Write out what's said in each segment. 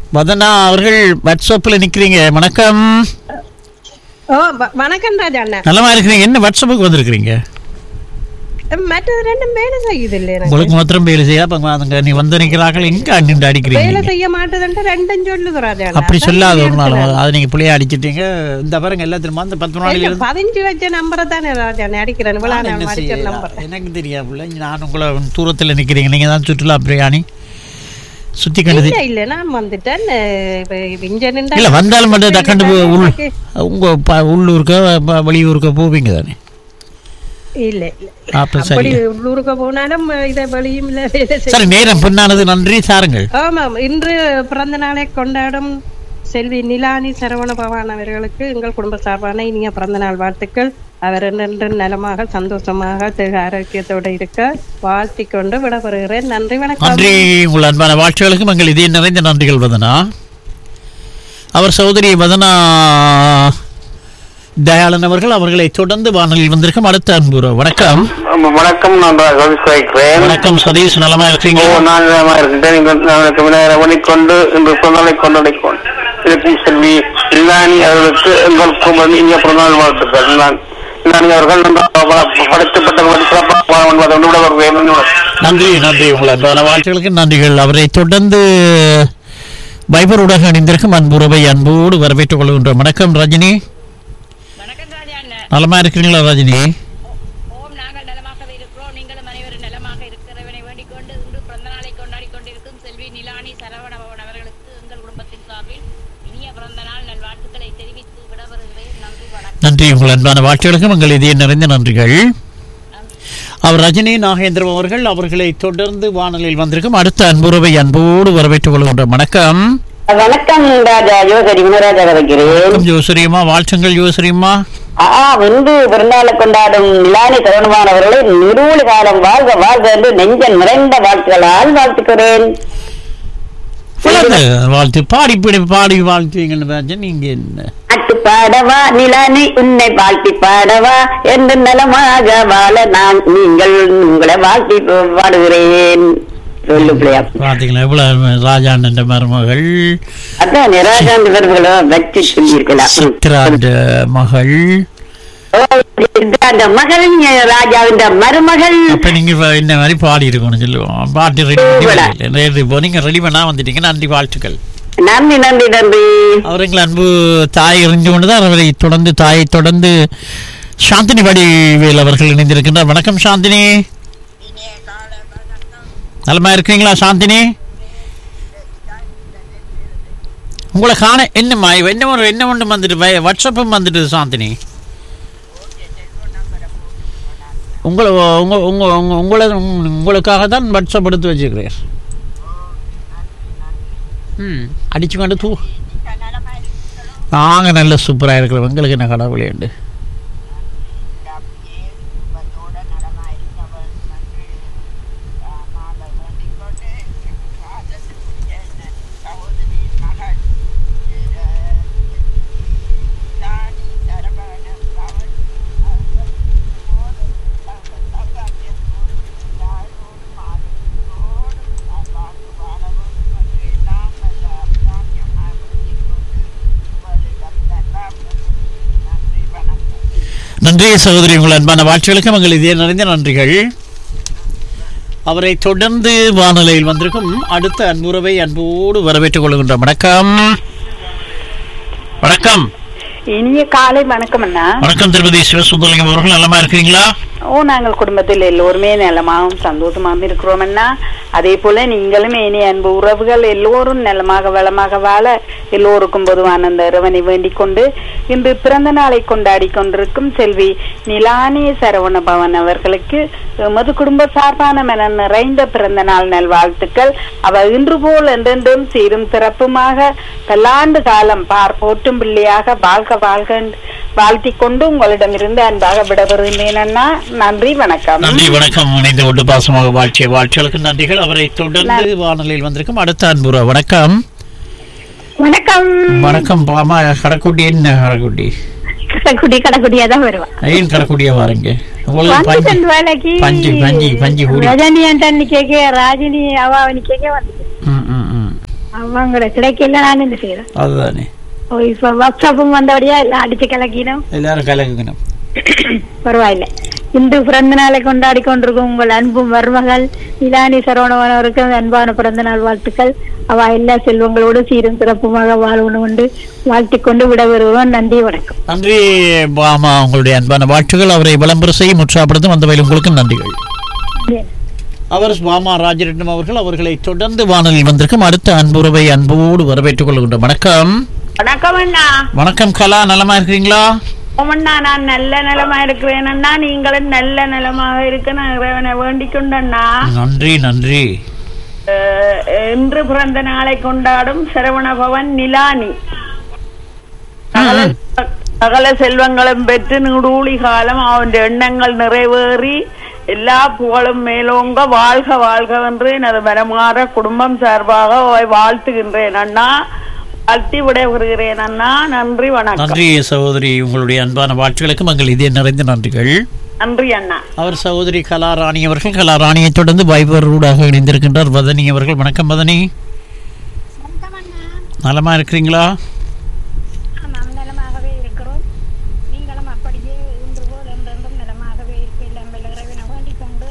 வதனா அவர்கள் வாட்ஸ்அப்பில் நிற்கிறீங்க வணக்கம் ஓ வ- வணக்கம் ராஜா அண்ணா நலமா இருக்கிறீங்க என்ன வாட்ஸ்அப்புக்கு வந்திருக்கிறீங்க மற்றது ரெண்டும் வேலை செய்யுது இல்ல எனக்கு உங்களுக்கு மாத்திரம் வேலை செய்ய அப்ப அதுங்க நீ வந்து நிற்கிறார்கள் எங்க அண்ணிண்டு வேலை அடிக்கிறீங்க செய்ய மாட்டேதுன்ட்டு ரெண்டும் சொல்லுது ராஜா அண்ணா. அப்படி அதான் சொல்லாத ஒரு நாள் எடுக்கிறேன். அதை நீங்க பிள்ளைய அடிச்சிட்டீங்க இந்த பாருங்க எல்லாத்திலும் அந்த பத்து நாளில் இல்ல, இருந்து பதிஞ்சு வச்ச நம்பரை தானே ராஜா அண்ணா அடிக்கிறேன் இவ்வளவு நான் நான் என்ன அடிச்ச செய்ய நம்பர் எனக்கு தெரியாதுல்ல நான் உங்களை தூரத்தில் நிற்கிறீங்க நீங்க தான் சுற்றுலா பிரியாணி சுத்தி கண்டது இல்ல இல்ல நான் வந்துட்டேன் அஹ், இப்ப இப்ப இங்க நின்றா- இல்ல வந்தாலும் மட்டும் டக்கண்டு போ- உள் உங்க ப- உள்ளூருக்கு ப- வெளியூருக்கு போவீங்க தானே இல்ல இல்ல அப்ப அப்படி சரி உள்ளூருக்கு போனாலும் இதை வழியும் இல்ல வேலை செய்ய சரி நேரம் பின்னானது நன்றி சாருங்கள் ஆமாம் இன்று பிறந்த நாளை கொண்டாடும் செல்வி நிலானி சரவண பவான் அவர்களுக்கு எங்கள் குடும்ப சார்பான இனிய பிறந்த நாள் வாழ்த்துக்கள் அவர் என்றென்று நலமாக சந்தோஷமாக தேக ஆரோக்கியத்தோடு இருக்க வாழ்த்திக் கொண்டு விடப்பெறுகிறேன் நன்றி வணக்கம் நன்றி உங்கள் அன்பான வாழ்த்துகளுக்கும் எங்கள் இதய நிறைந்த நன்றிகள் வதனா அவர் சகோதரி வதனா தயாளன் அவர்கள் அவர்களை தொடர்ந்து வானொலியில் வந்திருக்கும் அடுத்த அன்புற வணக்கம் ஆமா, வணக்கம் நான் சதீஷ் வைக்கிறேன் வணக்கம் சதீஷ் நலமா இருக்கீங்க ஓ நான் நலமா இருக்கின்றேன் நீங்கள் எனக்கு விநாயகரை வழிகொண்டு இன்று பிறந்தநாளை கொண்டாடிக்கொண்டு இருக்கும் செல்வி இல்லானி அவர்களுக்கு எங்களுக்கும் வந்து இனிய பிறந்தநாள் வாழ்த்துக்கள் நான் இல்லானி அவர்கள் நன்றாக படைக்கப்பட்ட சிறப்பாக என்பதை விட வருவேன் நன்றி நன்றி உங்கள் அன்பான வாழ்த்துகளுக்கு நன்றிகள் அவரை தொடர்ந்து பைபர் ஊடக இணைந்திருக்கும் அன்புறவை அன்போடு வரவேற்றுக் கொள்கின்றோம் வணக்கம் ரஜினி வணக்கம் ராஜா அண்ணா நலமா இருக்கிறீங்களா ரஜினி ஓம் நாங்கள் நலமாகவே இருக்கிறோம் நீங்களும் அனைவரும் நலமாக இருக்கிறவனை வேண்டிக் கொண்டு இன்று பிறந்த நாளை கொண்டாடி கொண்டிருக்கும் செல்வி நிலானி சரவணபவன் அவர்களுக்கு எங்கள் குடும்பத்தின் சார்பில் இனிய பிறந்த நாள் நல்வாழ்த்துக்களை தெரிவித்து விடவருகிறேன் நன்றி வணக்கம் நன்றி உங்கள் அன்பான வாழ்த்துகளுக்கும் எங்கள் இதய நிறைந்த நன்றிகள் அவர் ரஜினி நாகேந்திரம் அவர்கள் அவர்களை தொடர்ந்து வானலில் வந்திருக்கும் அடுத்த அன்புறவை அன்போடு வரவேற்றுக் கொள்கின்றோம் வணக்கம் வணக்கம் ராஜா யோசரி குணராஜா கதைக்கிறேன் வணக்கம் யோசரியம்மா வாழ்த்துங்கள் யோசரியம்மா ஆ வந்து பிறந்தாளை கொண்டாடும் நிலானி சரவணமான் அவர்களை நிரூழி காலம் வாழ்க வாழ்க என்று நெஞ்சன் நிறைந்த வாழ்த்துக்களால் வாழ்த்துக்கிறேன் சொல்லுங்க, வாழ்த்து பாடி பிடி பாடி வாழ்த்துவீங்கன்னு பார்த்தா நீங்க என்ன அட்டு பாடவா நிலானி உன்னை வாழ்த்தி பாடவா என்று நலமாக வாழ நான் நீங்கள் உங்களை வாழ்த்தி பாடுகிறேன் சொல்லு பிள்ளையா பாத்தீங்களா எவ்வளவு ராஜாண்ட மருமகள் அதான் நிராஜாந்த பெருமைகளை வச்சு சொல்லியிருக்கலாம் சித்ராண்ட மகள் ஓ, அந்த மகள் ராஜாவின் மருமகள் அப்ப நீங்க இப்ப இந்த மாதிரி பாடி இருக்கணும் சொல்லுவோம் பாட்டு ரெடி பண்ணி ரெடி இப்போ நீங்க ரெடி பண்ணா வந்துட்டீங்க நன்றி வாழ்த்துக்கள் நன்றி நன்றி நன்றி அவர்கள் அன்பு தாய் எறிஞ்சு கொண்டுதான் அவரை தொடர்ந்து தாயை தொடர்ந்து சாந்தினி வடிவேல் அவர்கள் இணைந்திருக்கின்றார் வணக்கம் சாந்தினி நலமா இருக்கீங்களா சாந்தினி உங்களை காண என்னம்மா இவ என்ன ஒரு என்ன ஒன்று வந்துட்டு வை- வாட்ஸ்அப்பும் வந்துட்டு சாந்தினி உங்களை உங்க உங்க உங்க உங்களை உங்களுக்காக தான் வாட்ஸ்அப் எடுத்து வச்சுக்கிறேன் ம் அடிச்சு கொண்டு தூ நாங்கள் நல்ல சூப்பராக இருக்கிறோம் எங்களுக்கு என்ன கடவுளே உண்டு நன்றி சகோதரி உங்கள் அன்பான வாழ்த்துகளுக்கு மங்கள் இதே நிறைந்த நன்றிகள் அவரை தொடர்ந்து வானொலியில் வந்திருக்கும் அடுத்த அன்புறவை அன்போடு வரவேற்றுக் கொள்கின்றோம் வணக்கம் வணக்கம் இனிய காலை வணக்கம் அண்ணா வணக்கம் திருப்பதி சிவசுந்தரலிங்கம் அவர்கள் நலமா இருக்கிறீங்களா ஓ நாங்கள் குடும்பத்தில் எல்லோருமே நலமாகவும் சந்தோஷமாகவும் இருக்கிறோம் அண்ணா அதே போல நீங்களும் இனிய அன்பு உறவுகள் எல்லோரும் நலமாக வளமாக வாழ எல்லோருக்கும் பொதுவான அந்த இறைவனை வேண்டிக் கொண்டு இன்று பிறந்த நாளை கொண்டாடி கொண்டிருக்கும் செல்வி நிலானி சரவண பவன் அவர்களுக்கு எமது குடும்ப சார்பான மன நிறைந்த பிறந்த நாள் நல்வாழ்த்துக்கள் அவ இன்று போல் என்றென்றும் சீரும் சிறப்புமாக பல்லாண்டு காலம் பார் போற்றும் பிள்ளையாக வாழ்க வாழ்க என்று வாழ்த்திக் கொண்டு உங்களிடமிருந்து அன்பாக விடப்படுகின்றேன் அண்ணா நன்றி வணக்கம் நன்றி வணக்கம் இணைந்து கொண்டு பாசமாக வாழ்ச்சிய வாழ்ச்சிகளுக்கு நன்றிகள் அவரை தொடர்ந்து வானொலியில் வந்திருக்கும் அடுத்த அன்புற வணக்கம் வணக்கம் வணக்கம் பாமா கடைக்குட்டி என்ன கடைக்குட்டி கடைக்குடி கடைக்குடியா தான் வருவா ஏன் கடைக்குட்டியா வாருங்க உங்களுக்கு பஞ்சு வந்துட்டு வேலைக்கு பஞ்சு பஞ்சு பஞ்சு கூடி ரஜினி அண்ணி கேக்க ராஜினி அவா அவனி கேக்க வந்து ம் ம் ம் அவங்கள கிடைக்கல நான் என்ன செய்யறேன் அதுதானே ஓ, இப்ப வாட்ஸ்அப்பும் வந்தபடியா எல்லாம் அடிச்சு கலக்கினோம் எல்லாரும் கலங்குக்கணும் பரவாயில்ல இன்று பிறந்த நாளை கொண்டாடி கொண்டிருக்கும் உங்கள் அன்பும் மருமகள் நிலானி சரவணவன் அவருக்கு அன்பான பிறந்த நாள் வாழ்த்துக்கள் அவ எல்லா செல்வங்களோடு சீரும் சிறப்புமாக வாழணும் என்று வாழ்த்திக் கொண்டு விட வருவோம் நன்றி வணக்கம் நன்றி பாமா உங்களுடைய அன்பான வாழ்த்துக்கள் அவரை விளம்பர செய்யும் உற்சாகப்படுத்தும் அந்த வகையில் உங்களுக்கு நன்றிகள் அவர் பாமா ராஜரட்னம் அவர்கள் அவர்களை தொடர்ந்து வானலில் வந்திருக்கும் அடுத்த அன்புறவை அன்போடு வரவேற்றுக் கொள்கின்ற வணக்கம் வணக்கம் அண்ணா வணக்கம் கலா நலமா இருக்கிறீங்களா ஓமண்ணா நான் நல்ல நிலமா இருக்கிறேன் அண்ணா நீங்களும் நல்ல நிலமாக இருக்க நான் இறைவனை வேண்டிக் கொண்டண்ணா நன்றி நன்றி அஹ், இன்று பிறந்த நாளை கொண்டாடும் சரவணபவன் நிலானி சகல சகல செல்வங்களும் பெற்று நூடூழி காலம் அவன் எண்ணங்கள் நிறைவேறி எல்லா புகழும் மேலோங்க வாழ்க வாழ்க என்று எனது மனமாற குடும்பம் சார்பாக அவரை வாழ்த்துகின்றேன் அண்ணா வாழ்த்தி விடைபெறுகிறேன் அண்ணா நன்றி வணக்கம் நன்றி சகோதரி உங்களுடைய அன்பான வாழ்த்துக்களுக்கு மங்கள் இதே நிறைந்த நன்றிகள் நன்றி அண்ணா அவர் சகோதரி கலாராணி அவர்கள் கலாராணியை தொடர்ந்து வைபர் ஊடாக இணைந்திருக்கின்றார் வதனி அவர்கள் வணக்கம் வதனி நலமா இருக்கிறீங்களா நாம் நலமாகவே இருக்கிறோம் நீங்களும் அப்படியே இன்று போல் என்றென்றும் நலமாகவே இருக்க எல்லாம் வல்ல இறைவனை வேண்டிக் கொண்டு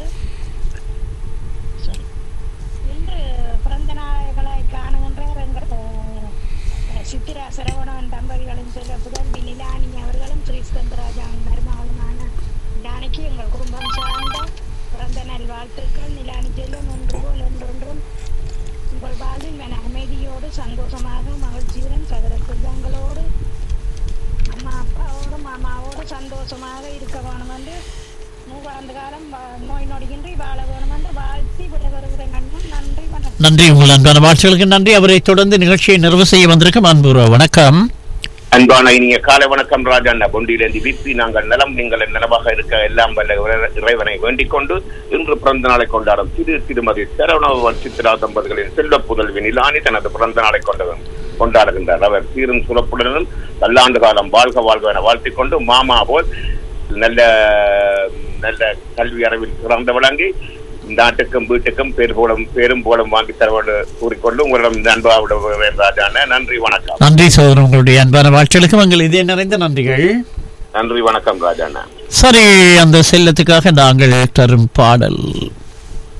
இன்று பிறந்த நாள்களை காணுகின்றார் எங்கள் அஹ், சித்திரா சரவணன் தம்பதிகளின் செல்ல புதல்வி நிலானி அவர்களும் ஸ்ரீஸ்கந்தராஜாவின் மருமகளுமான ஞானிக்கு எங்கள் குடும்பம் சார்ந்த பிறந்த நல் வாழ்த்துக்கள் நிலானி செல்லும் ஒன்று போல் என்றென்றும் உங்கள் வாழ்வில் மன அமைதியோடு சந்தோஷமாக மகிழ்ச்சியுடன் சகல செல்வங்களோடு அம்மா அப்பாவோடு மாமாவோடு சந்தோஷமாக இருக்க வேணும் என்று மூவாண்டு காலம் வா- நோய் நொடியின்றி வாழ வேணும் என்று வாழ்த்தி விடைபெறுகிறேன் அண்ணன் நன்றி வணக்கம் நன்றி உங்கள் அன்பான வாழ்த்துக்களுக்கு நன்றி அவரை தொடர்ந்து நிகழ்ச்சியை நிறைவு செய்ய வந்திருக்கும் அன்புறவு வணக்கம் அன்பான இனிய காலை வணக்கம் ராஜா பொண்டியிலிருந்து விப்பி நாங்கள் நலம் நீங்கள் நலமாக இருக்க எல்லாம் வல்ல இறை- இறைவனை வேண்டிக் கொண்டு இன்று பிறந்த நாளை கொண்டாடும் திரு திருமதி சரவணபவன் சித்ரா தம்பதிகளின் செல்வ புதல்வி நிலானி தனது பிறந்த நாளை கொண்டவர் கொண்டாடுகின்றார் அவர் சீரும் சுரப்புடனும் பல்லாண்டு காலம் வாழ்க வாழ்க என வாழ்த்திக் கொண்டு மாமா போல் நல்ல நல்ல கல்வி அறிவில் சிறந்து விளங்கி நாட்டுக்கும் வீட்டுக்கும் பேர் போலும் பேரும் போலும் வாங்கி தருவோடு கூறிக்கொண்டு உங்களிடம் அன்பாக விடுகிறேன் ராஜான நன்றி வணக்கம் நன்றி சகோதரன் உங்களுடைய அன்பான வாழ்த்துக்களுக்கு மங்கள் இதே நிறைந்த நன்றிகள் நன்றி வணக்கம் ராஜாண்ணா சரி அந்த செல்லத்துக்காக நாங்கள் தரும் பாடல்